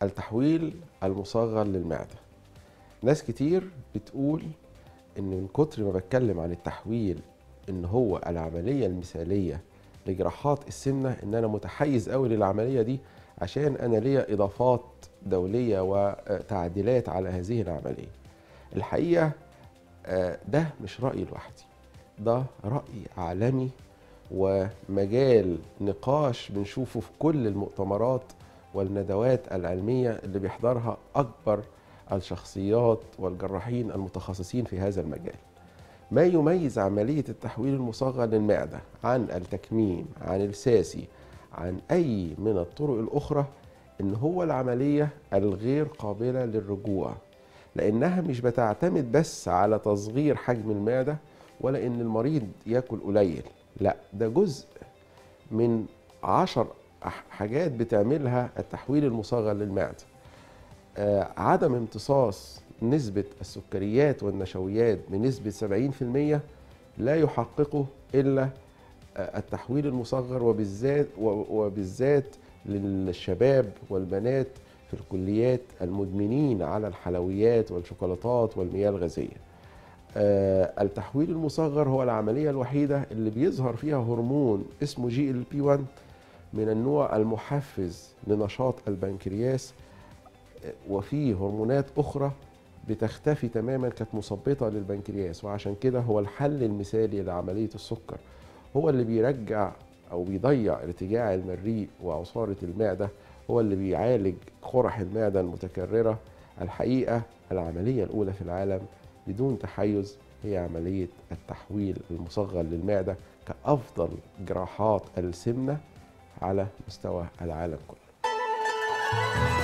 التحويل المصغر للمعدة ناس كتير بتقول ان من كتر ما بتكلم عن التحويل ان هو العملية المثالية لجراحات السمنة ان انا متحيز قوي للعملية دي عشان انا ليا اضافات دولية وتعديلات على هذه العملية الحقيقة آه، ده مش رأيي لوحدي ده رأي عالمي ومجال نقاش بنشوفه في كل المؤتمرات والندوات العلمية اللي بيحضرها أكبر الشخصيات والجراحين المتخصصين في هذا المجال ما يميز عملية التحويل المصغر للمعدة عن التكميم عن الساسي عن أي من الطرق الأخرى إن هو العملية الغير قابلة للرجوع لأنها مش بتعتمد بس على تصغير حجم المعدة ولا إن المريض ياكل قليل لا ده جزء من عشر أح- حاجات بتعملها التحويل المصغر للمعدة آه، عدم امتصاص نسبة السكريات والنشويات بنسبة 70% لا يحققه إلا آه، التحويل المصغر وبالذات و- وبالذات للشباب والبنات في الكليات المدمنين على الحلويات والشوكولاتات والمياه الغازية آه، التحويل المصغر هو العملية الوحيدة اللي بيظهر فيها هرمون اسمه جي ال بي 1 من النوع المحفز لنشاط البنكرياس آه، وفيه هرمونات أخرى بتختفي تماما كانت مثبطة للبنكرياس وعشان كده هو الحل المثالي لعملية السكر هو اللي بيرجع أو بيضيع ارتجاع المريء وعصارة المعدة هو اللي بيعالج قرح المعدة المتكررة الحقيقة العملية الأولى في العالم بدون تحيز هي عملية التحويل المصغر للمعدة كأفضل جراحات السمنة على مستوى العالم كله